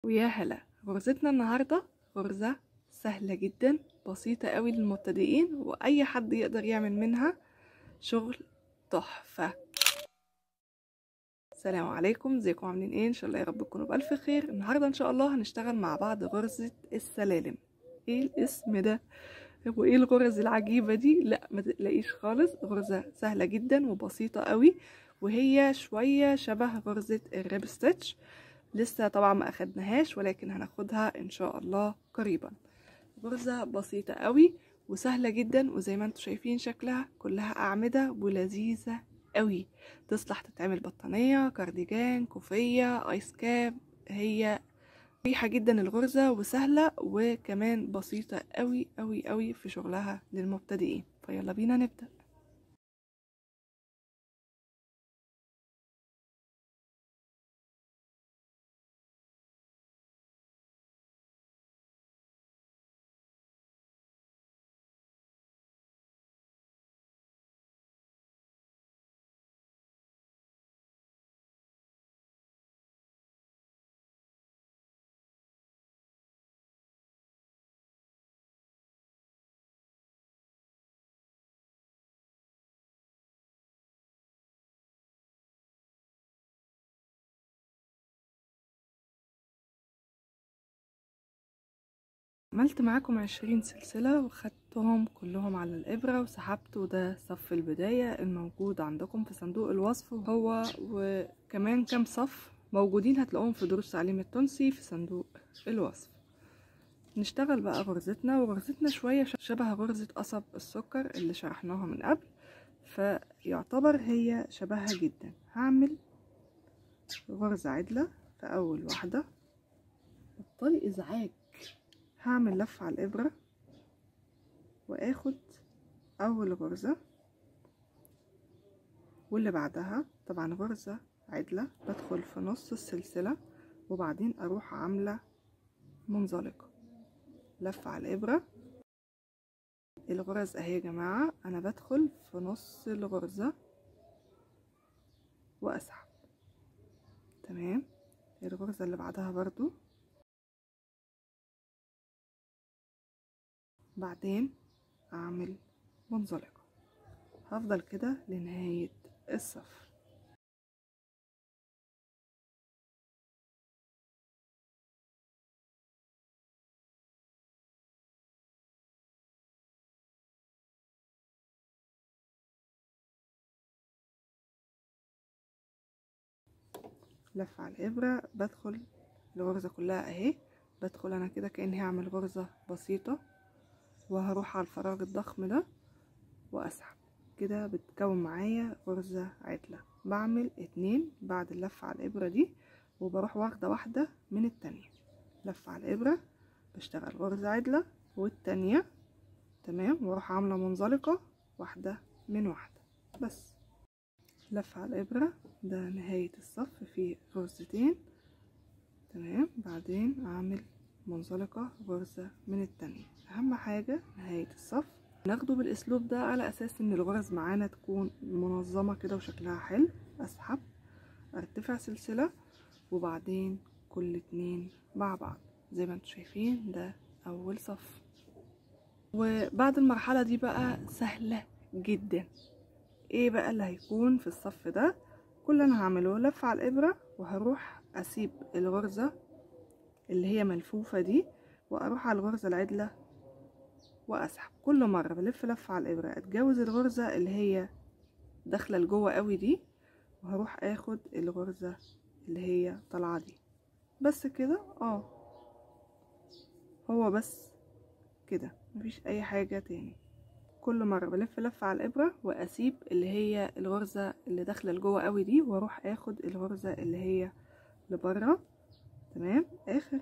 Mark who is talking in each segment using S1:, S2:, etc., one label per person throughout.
S1: ويا هلا غرزتنا النهاردة غرزة سهلة جدا بسيطة قوي للمبتدئين وأي حد يقدر يعمل منها شغل تحفة السلام عليكم ازيكم عاملين ايه ان شاء الله يا رب تكونوا بألف خير النهاردة ان شاء الله هنشتغل مع بعض غرزة السلالم ايه الاسم ده وايه الغرز العجيبة دي لا ما تقلقيش خالص غرزة سهلة جدا وبسيطة قوي وهي شوية شبه غرزة الريب ستيتش لسه طبعا ما اخدناهاش ولكن هناخدها ان شاء الله قريبا غرزة بسيطة قوي وسهلة جدا وزي ما انتم شايفين شكلها كلها اعمدة ولذيذة قوي تصلح تتعمل بطانية كارديجان كوفية ايس كاب هي مريحة جدا الغرزة وسهلة وكمان بسيطة قوي قوي قوي في شغلها للمبتدئين فيلا بينا نبدأ عملت معاكم عشرين سلسلة وخدتهم كلهم على الإبرة وسحبت وده صف البداية الموجود عندكم في صندوق الوصف وهو وكمان كام صف موجودين هتلاقوهم في دروس تعليم التونسي في صندوق الوصف نشتغل بقى غرزتنا وغرزتنا شوية شبه غرزة قصب السكر اللي شرحناها من قبل فيعتبر هي شبهها جدا هعمل غرزة عدلة في أول واحدة بطلي إزعاج هعمل لفة على الإبرة وآخد أول غرزة واللي بعدها طبعا غرزة عدلة بدخل في نص السلسلة وبعدين أروح عاملة منزلقة لفة على الإبرة الغرز أهي يا جماعة أنا بدخل في نص الغرزة وأسحب تمام الغرزة اللي بعدها برضو بعدين اعمل منزلقة هفضل كده لنهاية الصف لف على الإبرة بدخل الغرزة كلها اهي بدخل انا كده كأني هعمل غرزة بسيطة وهروح على الفراغ الضخم ده واسحب كده بتكون معايا غرزة عدلة بعمل اتنين بعد اللفة على الابرة دي وبروح واخدة واحدة من التانية لفة على الابرة بشتغل غرزة عدلة والتانية تمام واروح عاملة منزلقة واحدة من واحدة بس لفة على الابرة ده نهاية الصف فيه غرزتين تمام بعدين اعمل منزلقة غرزة من التانية اهم حاجة نهاية الصف ناخده بالاسلوب ده على اساس ان الغرز معانا تكون منظمة كده وشكلها حلو اسحب ارتفع سلسلة وبعدين كل اتنين مع بعض زي ما انتم شايفين ده اول صف وبعد المرحلة دي بقى سهلة جدا ايه بقى اللي هيكون في الصف ده كل اللي انا هعمله لف على الابرة وهروح اسيب الغرزة اللي هي ملفوفة دي واروح على الغرزة العدلة واسحب كل مرة بلف لفة على الابرة اتجاوز الغرزة اللي هي داخلة لجوه قوي دي وهروح اخد الغرزة اللي هي طالعة دي بس كده اه هو بس كده مفيش اي حاجة تاني كل مرة بلف لفة على الابرة واسيب اللي هي الغرزة اللي داخلة لجوه قوي دي واروح اخد الغرزة اللي هي لبره تمام اخر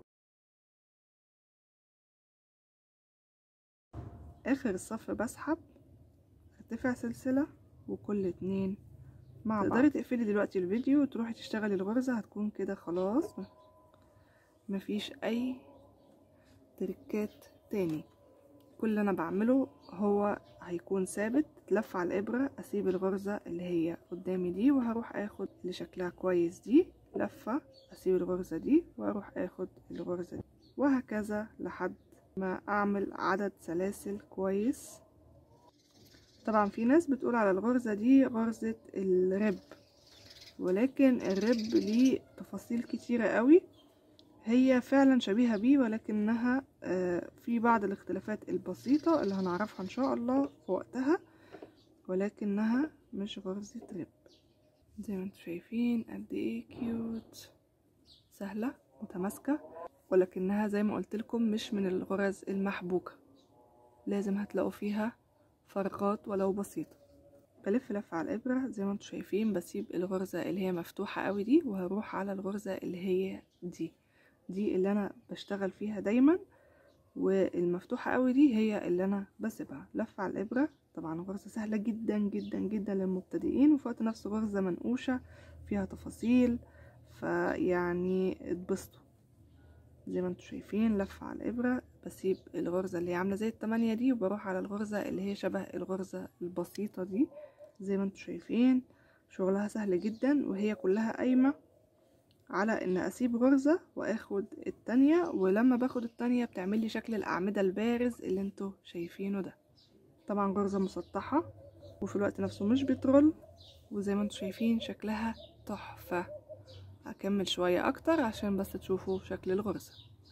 S1: اخر الصف بسحب ارتفع سلسلة وكل اتنين مع بعض تقدري تقفلي دلوقتي الفيديو وتروحي تشتغلي الغرزة هتكون كده خلاص مفيش اي تركات تاني كل اللي انا بعمله هو هيكون ثابت تلف على الابرة اسيب الغرزة اللي هي قدامي دي وهروح اخد اللي شكلها كويس دي لفة اسيب الغرزة دي واروح اخد الغرزة دي وهكذا لحد ما اعمل عدد سلاسل كويس طبعا في ناس بتقول على الغرزة دي غرزة الرب ولكن الرب ليه تفاصيل كتيرة قوي هي فعلا شبيهة بيه ولكنها في بعض الاختلافات البسيطة اللي هنعرفها ان شاء الله في وقتها ولكنها مش غرزة رب زي ما انتم شايفين قد ايه كيوت سهلة متماسكة ولكنها زي ما قلت لكم مش من الغرز المحبوكة لازم هتلاقوا فيها فراغات ولو بسيطة بلف لفة على الإبرة زي ما انتم شايفين بسيب الغرزة اللي هي مفتوحة قوي دي وهروح على الغرزة اللي هي دي دي اللي انا بشتغل فيها دايما والمفتوحة قوي دي هي اللي انا بسيبها لفة على الإبرة طبعا غرزة سهلة جدا جدا جدا للمبتدئين وفي وقت نفسه غرزة منقوشة فيها تفاصيل فيعني اتبسطوا زي ما انتم شايفين لفة على الإبرة بسيب الغرزة اللي هي عاملة زي التمانية دي وبروح على الغرزة اللي هي شبه الغرزة البسيطة دي زي ما انتم شايفين شغلها سهل جدا وهي كلها قايمة على ان اسيب غرزة واخد التانية ولما باخد التانية بتعمل لي شكل الاعمدة البارز اللي انتوا شايفينه ده طبعا غرزة مسطحة وفي الوقت نفسه مش بترول وزي ما انتوا شايفين شكلها تحفة هكمل شوية اكتر عشان بس تشوفوا شكل الغرزة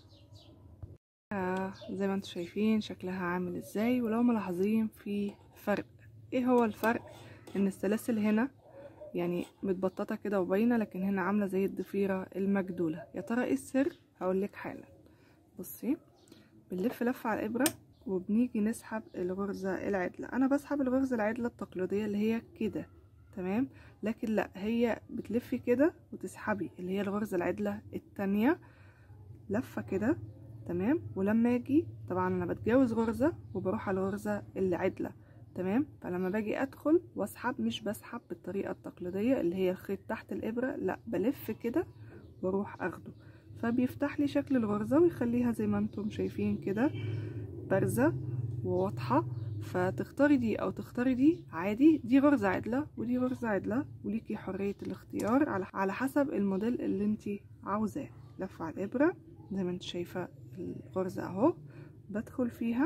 S1: آه زي ما انتوا شايفين شكلها عامل ازاي ولو ملاحظين في فرق ايه هو الفرق ان السلاسل هنا يعني متبططة كده وباينة لكن هنا عاملة زي الضفيرة المجدولة يا ترى ايه السر هقولك حالا بصي بنلف لفة على الإبرة وبنيجي نسحب الغرزة العدلة أنا بسحب الغرزة العدلة التقليدية اللي هي كده تمام لكن لا هي بتلفي كده وتسحبي اللي هي الغرزة العدلة التانية لفة كده تمام ولما اجي طبعا انا بتجاوز غرزة وبروح على الغرزة اللي عدلة تمام فلما باجي ادخل واسحب مش بسحب بالطريقة التقليدية اللي هي الخيط تحت الابرة لا بلف كده واروح اخده فبيفتح لي شكل الغرزة ويخليها زي ما انتم شايفين كده بارزة وواضحة فتختاري دي او تختاري دي عادي دي غرزة عدلة ودي غرزة عدلة وليكي حرية الاختيار على على حسب الموديل اللي انت عاوزاه لف على الابرة زي ما انت شايفة الغرزة اهو بدخل فيها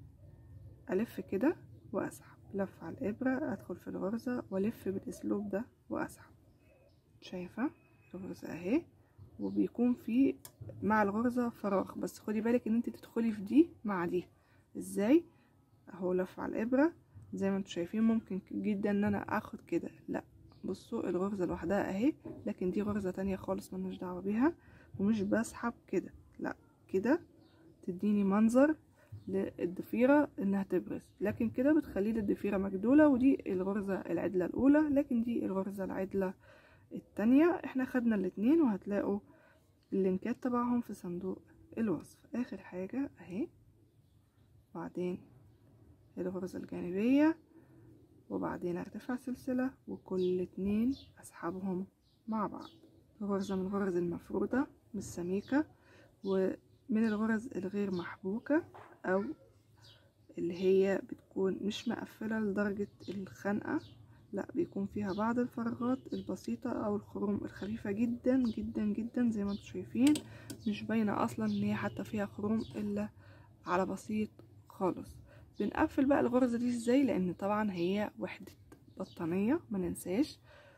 S1: الف كده واسحب لف على الابرة ادخل في الغرزة والف بالاسلوب ده واسحب شايفة الغرزة اهي وبيكون في مع الغرزة فراغ بس خدي بالك ان انت تدخلي في دي مع دي ازاي اهو لف على الابرة زي ما انتم شايفين ممكن جدا ان انا اخد كده لا بصوا الغرزة لوحدها اهي لكن دي غرزة تانية خالص ملناش دعوة بيها ومش بسحب كده لا كده تديني منظر للضفيرة انها تبرز لكن كده بتخلي الضفيرة مجدولة ودي الغرزة العدلة الاولى لكن دي الغرزة العدلة التانية احنا خدنا الاتنين وهتلاقوا اللينكات تبعهم في صندوق الوصف اخر حاجة اهي بعدين الغرزة الجانبية وبعدين ارتفع سلسلة وكل اتنين اسحبهم مع بعض غرزة من الغرز المفرودة مش سميكة ومن الغرز الغير محبوكة او اللي هي بتكون مش مقفلة لدرجة الخنقة لا بيكون فيها بعض الفراغات البسيطة او الخروم الخفيفة جدا جدا جدا زي ما انتم شايفين مش باينة اصلا ان هي حتى فيها خروم الا على بسيط خالص بنقفل بقى الغرزة دي ازاي لان طبعا هي وحدة بطانية ما ننساش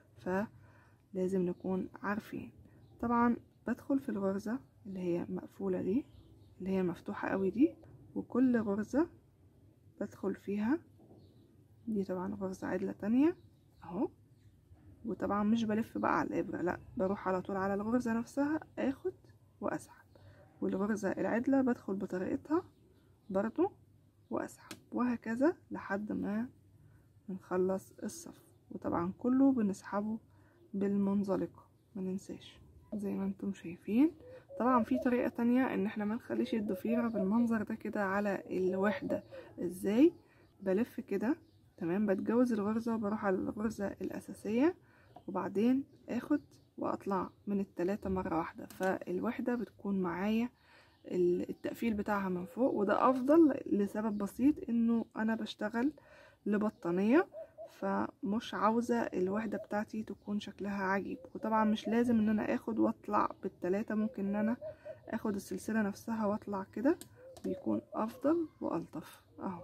S1: فلازم نكون عارفين طبعا بدخل في الغرزة اللي هي مقفولة دي اللي هي مفتوحة قوي دي وكل غرزة بدخل فيها دي طبعا غرزة عدلة تانية اهو وطبعا مش بلف بقى على الابرة لا بروح على طول على الغرزة نفسها اخد واسحب والغرزة العدلة بدخل بطريقتها برضو واسحب وهكذا لحد ما نخلص الصف وطبعا كله بنسحبه بالمنزلقة ما ننساش زي ما انتم شايفين طبعا في طريقة تانية ان احنا ما نخليش الضفيرة بالمنظر ده كده على الوحدة ازاي بلف كده تمام بتجوز الغرزة وبروح على الغرزة الأساسية وبعدين اخد واطلع من التلاتة مرة واحدة فالوحدة بتكون معايا التقفيل بتاعها من فوق وده افضل لسبب بسيط انه انا بشتغل لبطانية فمش عاوزة الوحدة بتاعتي تكون شكلها عجيب وطبعا مش لازم ان انا اخد واطلع بالتلاتة ممكن ان انا اخد السلسلة نفسها واطلع كده بيكون افضل والطف اهو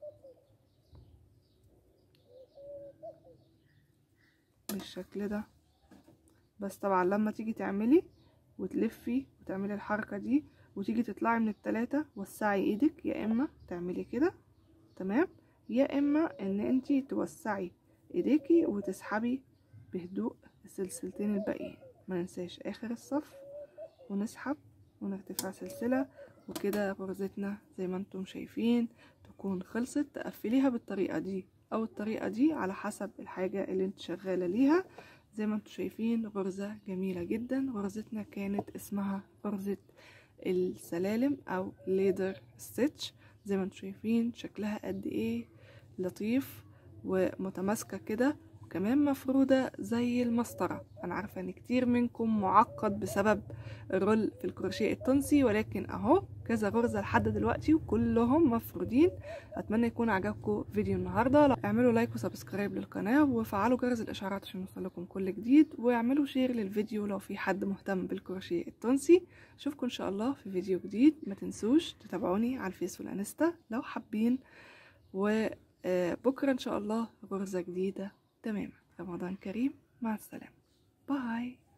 S1: بالشكل ده بس طبعا لما تيجي تعملي وتلفي وتعملي الحركة دي وتيجي تطلعي من التلاتة وسعي ايدك يا اما تعملي كده تمام يا اما ان انتي توسعي ايديكي وتسحبي بهدوء السلسلتين الباقيين ما ننساش اخر الصف ونسحب ونرتفع سلسلة وكده غرزتنا زي ما انتم شايفين تكون خلصت تقفليها بالطريقة دي او الطريقة دي على حسب الحاجة اللي انت شغالة ليها زي ما انتم شايفين غرزة جميلة جدا غرزتنا كانت اسمها غرزة السلالم او ليدر ستيتش زي ما انتم شايفين شكلها قد ايه لطيف ومتماسكة كده وكمان مفرودة زي المسطرة انا عارفة ان كتير منكم معقد بسبب الرول في الكروشيه التونسي ولكن اهو كذا غرزة لحد دلوقتي وكلهم مفرودين اتمنى يكون عجبكم فيديو النهاردة اعملوا لايك وسبسكرايب للقناة وفعلوا جرس الاشعارات عشان يوصلكم كل جديد واعملوا شير للفيديو لو في حد مهتم بالكروشيه التونسي اشوفكم ان شاء الله في فيديو جديد ما تنسوش تتابعوني على الفيس والانستا لو حابين وبكرة ان شاء الله غرزة جديدة تماما رمضان كريم مع السلامة باي